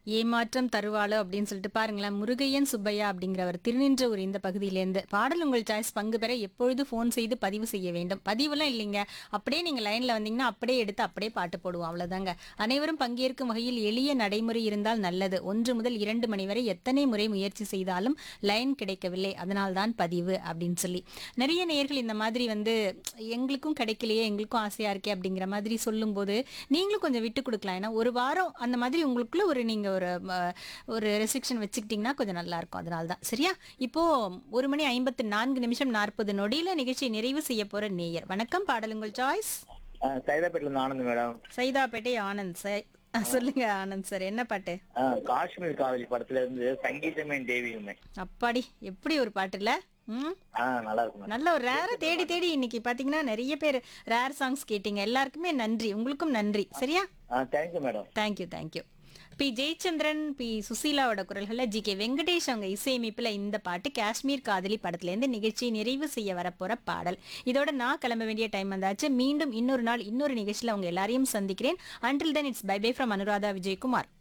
ஏமாற்றம் தருவாளோ அப்படின்னு சொல்லிட்டு பாருங்களேன் முருகையன் சுப்பையா அப்படிங்கிறவர் திருநின்றவூர் இந்த பகுதியிலேருந்து பாடல் உங்கள் சாய்ஸ் பங்கு பெற எப்பொழுது ஃபோன் செய்து பதிவு செய்ய வேண்டும் பதிவுலாம் இல்லைங்க அப்படியே நீங்க லைன்ல வந்தீங்கன்னா அப்படியே எடுத்து அப்படியே பாட்டு போடுவோம் அவ்வளவுதாங்க அனைவரும் பங்கேற்கும் வகையில் எளிய நடைமுறை இருந்தால் நல்லது ஒன்று முதல் இரண்டு மணி வரை எத்தனை முறை முயற்சி செய்தாலும் லைன் கிடைக்கவில்லை அதனால்தான் பதிவு அப்படின்னு சொல்லி நிறைய நேயர்கள் இந்த மாதிரி வந்து எங்களுக்கும் கிடைக்கலையே எங்களுக்கும் ஆசையா இருக்கே அப்படிங்கிற மாதிரி சொல்லும்போது நீங்களும் கொஞ்சம் விட்டு கொடுக்கலாம் ஏன்னா ஒரு வாரம் அந்த மாதிரி உங்களுக்குள்ள ஒரு நீங்க ஒரு ம, ஒரு ரெஸ்ட்ரிக்ஷன் வச்சுக்கிட்டீங்கன்னா கொஞ்சம் நல்லா இருக்கும் அதனால தான் சரியா இப்போ ஒரு மணி ஐம்பத்து நான்கு நிமிஷம் நாற்பது நொடியில நிகழ்ச்சியை நிறைவு செய்ய போற நேயர் வணக்கம் பாடலுங்கள் சாய்ஸ் சைதாப்பேட்டில இருந்து ஆனந்த் மேடம் சைதாப்பேட்டை ஆனந்த் சார் அஹ், சொல்லுங்க ஆனந்த் சார் என்ன பாட்டு ஆ, காஷ்மீர் காவலி படத்துல இருந்து சங்கீதமே தேவியுமே அப்பாடி எப்படி ஒரு பாட்டு இல்ல ம் ஆ நல்லா இருக்கும் மேடம் நல்ல ஒரு ரேர தேடி தேடி இன்னைக்கு பாத்தீங்கன்னா நிறைய பேர் ரேர் சாங்ஸ் கேட்டீங்க எல்லாருக்குமே நன்றி உங்களுக்கும் நன்றி சரியா ஆ thank you madam thank you thank you P Jayachandran P சுசீலாவோட குரல்களில் ஜி கே வெங்கடேஷ் அவங்க இசையமைப்பில் இந்த பாட்டு காஷ்மீர் காதலி படத்துலேருந்து நிகழ்ச்சியை நிறைவு செய்ய வரப்போற பாடல் இதோட நான் கிளம்ப வேண்டிய டைம் வந்தாச்சு மீண்டும் இன்னொரு நாள் இன்னொரு நிகழ்ச்சியில் அவங்க எல்லாரையும் சந்திக்கிறேன் until then it's bye bye from Anuradha Vijayakumar